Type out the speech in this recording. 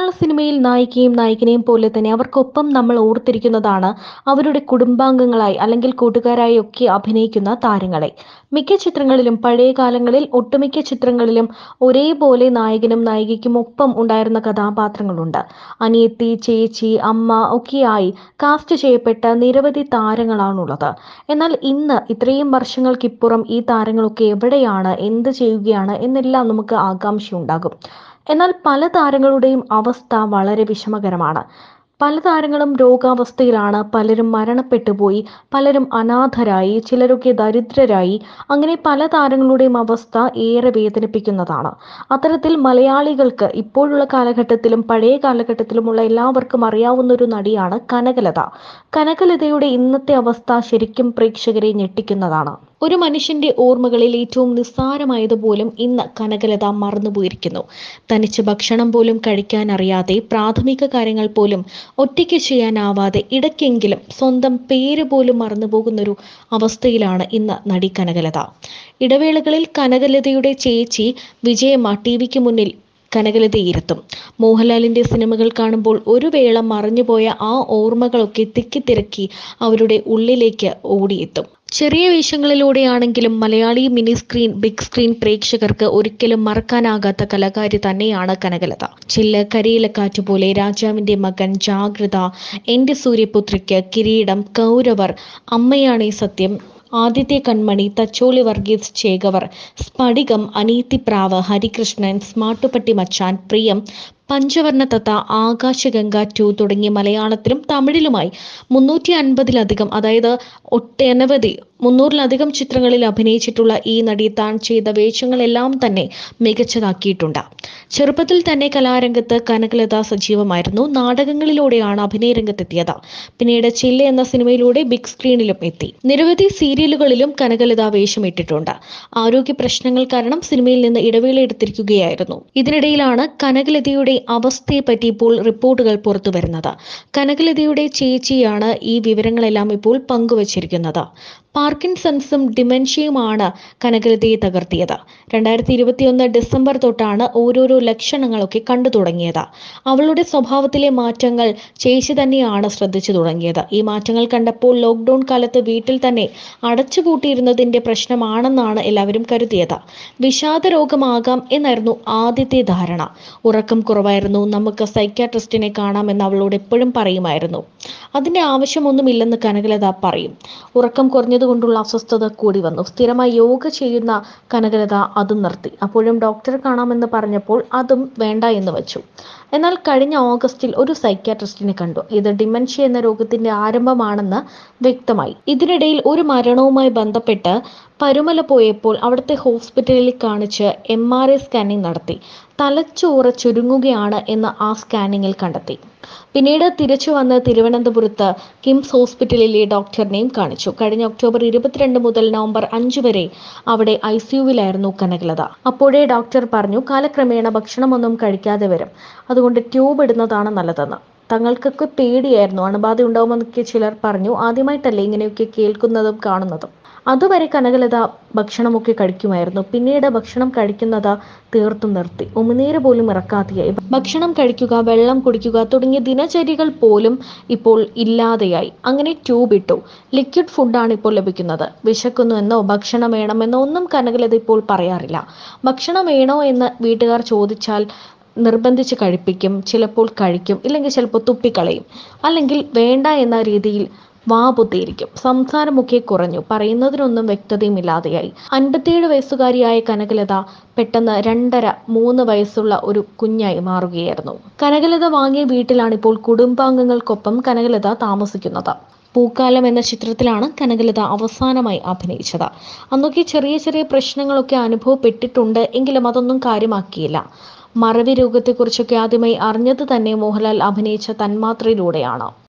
മലയാള സിനിമയിൽ നായികയും നായകനെയും പോലെ തന്നെ അവർക്കൊപ്പം നമ്മൾ ഓർത്തിരിക്കുന്നതാണ് അവരുടെ കുടുംബാംഗങ്ങളായി അല്ലെങ്കിൽ കൂട്ടുകാരായി ഒക്കെ അഭിനയിക്കുന്ന താരങ്ങളെ മിക്ക ചിത്രങ്ങളിലും പഴയ കാലങ്ങളിൽ ഒട്ടുമിക്ക ചിത്രങ്ങളിലും ഒരേപോലെ നായകനും നായികയ്ക്കും ഒപ്പം ഉണ്ടായിരുന്ന കഥാപാത്രങ്ങളുണ്ട് അനിയത്തി ചേച്ചി അമ്മ ഒക്കെയായി കാസ്റ്റ് ചെയ്യപ്പെട്ട നിരവധി താരങ്ങളാണുള്ളത് എന്നാൽ ഇന്ന് ഇത്രയും വർഷങ്ങൾക്കിപ്പുറം ഈ താരങ്ങളൊക്കെ എവിടെയാണ് എന്ത് ചെയ്യുകയാണ് എന്നെല്ലാം നമുക്ക് ആകാംക്ഷയുണ്ടാകും എന്നാൽ പല താരങ്ങളുടെയും അവസ്ഥ വളരെ വിഷമകരമാണ് പല താരങ്ങളും രോഗാവസ്ഥയിലാണ് പലരും മരണപ്പെട്ടു പോയി പലരും അനാഥരായി ചിലരൊക്കെ ദരിദ്രരായി അങ്ങനെ പല താരങ്ങളുടെയും അവസ്ഥ ഏറെ വേദനിപ്പിക്കുന്നതാണ് അത്തരത്തിൽ മലയാളികൾക്ക് ഇപ്പോഴുള്ള കാലഘട്ടത്തിലും പഴയ കാലഘട്ടത്തിലുമുള്ള എല്ലാവർക്കും അറിയാവുന്ന ഒരു നടിയാണ് കനകലത കനകലതയുടെ ഇന്നത്തെ അവസ്ഥ ശരിക്കും പ്രേക്ഷകരെ ഞെട്ടിക്കുന്നതാണ് ഒരു മനുഷ്യന്റെ ഓർമ്മകളിൽ ഏറ്റവും നിസ്സാരമായതുപോലും ഇന്ന് കനകലത മറന്നുപോയിരിക്കുന്നു തനിച്ച് ഭക്ഷണം പോലും കഴിക്കാൻ അറിയാതെ പ്രാഥമിക കാര്യങ്ങൾ പോലും ഒറ്റയ്ക്ക് ചെയ്യാനാവാതെ ഇടയ്ക്കെങ്കിലും സ്വന്തം പേര് പോലും മറന്നുപോകുന്നൊരു അവസ്ഥയിലാണ് ഇന്ന് നടി കനകലത ഇടവേളകളിൽ കനകലതയുടെ ചേച്ചി വിജയമ്മ ടി വിക്ക് മുന്നിൽ കനകലതയിരുത്തും മോഹൻലാലിന്റെ സിനിമകൾ കാണുമ്പോൾ ഒരു വേള മറഞ്ഞുപോയ ആ ഓർമ്മകളൊക്കെ തിക്കിത്തിരക്കി അവരുടെ ഉള്ളിലേക്ക് ഓടിയെത്തും ചെറിയ വേഷങ്ങളിലൂടെയാണെങ്കിലും Malayali mini screen big screen പ്രേക്ഷകർക്ക് ഒരിക്കലും മറക്കാനാകാത്ത കലാകാരി തന്നെയാണ് കനകലത ചില്ല കരിയിലക്കാറ്റ് പോലെ രാജാവിന്റെ മകൻ ജാഗ്രത എന്റെ സൂര്യപുത്രിക്ക് കിരീടം കൗരവർ അമ്മയാണേ സത്യം ആദിത്യ കൺമണി തച്ചോളി വർഗീസ് ചേകവർ സ്ഫടികം അനീതിപ്രാവ് ഹരികൃഷ്ണൻ സ്മാട്ടുപട്ടി മച്ചാൻ പ്രിയം പഞ്ചവർണ്ണ തത്ത ആകാശഗംഗ ടു തുടങ്ങിയ മലയാളത്തിലും തമിഴിലുമായി മുന്നൂറ്റി അൻപതിലധികം അതായത് ഒട്ടനവധി മുന്നൂറിലധികം ചിത്രങ്ങളിൽ അഭിനയിച്ചിട്ടുള്ള ഈ നടി താൻ ചെയ്ത വേഷങ്ങളെല്ലാം തന്നെ മികച്ചതാക്കിയിട്ടുണ്ട് ചെറുപ്പത്തിൽ തന്നെ കലാരംഗത്ത് കനകലത സജീവമായിരുന്നു നാടകങ്ങളിലൂടെയാണ് അഭിനയ രംഗത്തെത്തിയത് പിന്നീട് ചില്ല എന്ന സിനിമയിലൂടെ ബിഗ് സ്ക്രീനിലും എത്തി നിരവധി സീരിയലുകളിലും കനകലത വേഷമിട്ടിട്ടുണ്ട് ആരോഗ്യ പ്രശ്നങ്ങൾ കാരണം സിനിമയിൽ നിന്ന് ഇടവേള എടുത്തിരിക്കുകയായിരുന്നു ഇതിനിടയിലാണ് കനകലതയുടെ അവസ്ഥയെപ്പറ്റി ഇപ്പോൾ റിപ്പോർട്ടുകൾ പുറത്തു വരുന്നത് കനകലതയുടെ ചേച്ചിയാണ് ഈ വിവരങ്ങളെല്ലാം ഇപ്പോൾ പങ്കുവച്ചിരിക്കുന്നത് പാർക്കിൻസൺസും ഡിമെൻഷ്യയുമാണ് കനകലതയെ തകർത്തിയത് രണ്ടായിരത്തി ഇരുപത്തിയൊന്ന് ഡിസംബർ തൊട്ടാണ് ഓരോരോ ലക്ഷണങ്ങളൊക്കെ കണ്ടു തുടങ്ങിയത് അവളുടെ സ്വഭാവത്തിലെ മാറ്റങ്ങൾ ചേച്ചി തന്നെയാണ് ശ്രദ്ധിച്ചു തുടങ്ങിയത് ഈ മാറ്റങ്ങൾ കണ്ടപ്പോൾ ലോക്ക്ഡൌൺ കാലത്ത് വീട്ടിൽ തന്നെ അടച്ചുപൂട്ടിയിരുന്നതിന്റെ പ്രശ്നമാണെന്നാണ് എല്ലാവരും കരുതിയത് വിഷാദ രോഗമാകാം എന്നായിരുന്നു ആദ്യത്തെ ധാരണ ഉറക്കം കുറവായിരുന്നു നമുക്ക് സൈക്യാട്രിസ്റ്റിനെ കാണാമെന്ന് അവളോട് എപ്പോഴും പറയുമായിരുന്നു അതിന്റെ ആവശ്യമൊന്നുമില്ലെന്ന് കനകലത പറയും ഉറക്കം കുറഞ്ഞതുകൊണ്ടുള്ള അസ്വസ്ഥത കൂടി വന്നു സ്ഥിരമായി യോഗ ചെയ്യുന്ന കനകലത അതും നിർത്തി അപ്പോഴും ഡോക്ടറെ കാണാമെന്ന് പറഞ്ഞപ്പോൾ അതും വേണ്ട എന്ന് വെച്ചു എന്നാൽ കഴിഞ്ഞ ഓഗസ്റ്റിൽ ഒരു സൈക്യാട്രിസ്റ്റിനെ കണ്ടു ഇത് ഡിമെൻഷ്യ എന്ന രോഗത്തിന്റെ ആരംഭമാണെന്ന് വ്യക്തമായി ഇതിനിടയിൽ ഒരു മരണവുമായി ബന്ധപ്പെട്ട് പരുമല പോയപ്പോൾ അവിടുത്തെ ഹോസ്പിറ്റലിൽ കാണിച്ച് എം ആർ ഐ സ്കാനിംഗ് നടത്തി തലച്ചോറ് ചുരുങ്ങുകയാണ് എന്ന് ആ സ്കാനിങ്ങിൽ കണ്ടെത്തി പിന്നീട് തിരിച്ചു വന്ന് തിരുവനന്തപുരത്ത് കിംസ് ഹോസ്പിറ്റലിലെ ഡോക്ടറിനെയും കാണിച്ചു കഴിഞ്ഞ ഒക്ടോബർ ഇരുപത്തിരണ്ട് മുതൽ നവംബർ അഞ്ച് വരെ അവിടെ ഐ സിയുവിലായിരുന്നു കനകലത അപ്പോഴേ ഡോക്ടർ പറഞ്ഞു കാലക്രമേണ ഭക്ഷണമൊന്നും കഴിക്കാതെ വരും അതുകൊണ്ട് ട്യൂബ് ഇടുന്നതാണ് നല്ലതെന്ന് തങ്ങൾക്കൊക്കെ പേടിയായിരുന്നു അണുബാധ ഉണ്ടാവുമെന്നൊക്കെ ചിലർ പറഞ്ഞു ആദ്യമായിട്ടല്ലേ ഇങ്ങനെയൊക്കെ കേൾക്കുന്നതും കാണുന്നതും അതുവരെ കനകലത ഭക്ഷണമൊക്കെ കഴിക്കുമായിരുന്നു പിന്നീട് ഭക്ഷണം കഴിക്കുന്നത് തീർത്തും നിർത്തി ഉമിനീര് പോലും ഇറക്കാതെയായി ഭക്ഷണം കഴിക്കുക വെള്ളം കുടിക്കുക തുടങ്ങിയ ദിനചര്യകൾ പോലും ഇപ്പോൾ ഇല്ലാതെയായി അങ്ങനെ ട്യൂബ് ഇട്ടു ലിക്വിഡ് ഫുഡാണ് ഇപ്പോൾ ലഭിക്കുന്നത് വിശക്കുന്നു എന്നോ ഭക്ഷണം വേണമെന്നോ ഒന്നും കനകലത ഇപ്പോൾ പറയാറില്ല ഭക്ഷണം വേണോ എന്ന് വീട്ടുകാർ ചോദിച്ചാൽ നിർബന്ധിച്ച് കഴിപ്പിക്കും ചിലപ്പോൾ കഴിക്കും ഇല്ലെങ്കിൽ ചിലപ്പോൾ തുപ്പിക്കളയും അല്ലെങ്കിൽ വേണ്ട എന്ന രീതിയിൽ വാ പൊത്തിയിരിക്കും സംസാരമൊക്കെ കുറഞ്ഞു പറയുന്നതിനൊന്നും വ്യക്തതയും ഇല്ലാതെയായി അൻപത്തിയേഴ് വയസ്സുകാരിയായ കനകലത പെട്ടെന്ന് രണ്ടര മൂന്ന് വയസ്സുള്ള ഒരു കുഞ്ഞായി മാറുകയായിരുന്നു കനകലത വാങ്ങിയ വീട്ടിലാണ് ഇപ്പോൾ കുടുംബാംഗങ്ങൾക്കൊപ്പം കനകലത താമസിക്കുന്നത് പൂക്കാലം എന്ന ചിത്രത്തിലാണ് കനകലത അവസാനമായി അഭിനയിച്ചത് അന്നൊക്കെ ചെറിയ ചെറിയ പ്രശ്നങ്ങളൊക്കെ അനുഭവപ്പെട്ടിട്ടുണ്ട് എങ്കിലും അതൊന്നും കാര്യമാക്കിയില്ല മറവി രോഗത്തെക്കുറിച്ചൊക്കെ ആദ്യമായി അറിഞ്ഞത് തന്നെ മോഹൻലാൽ അഭിനയിച്ച തന്മാത്രയിലൂടെയാണ്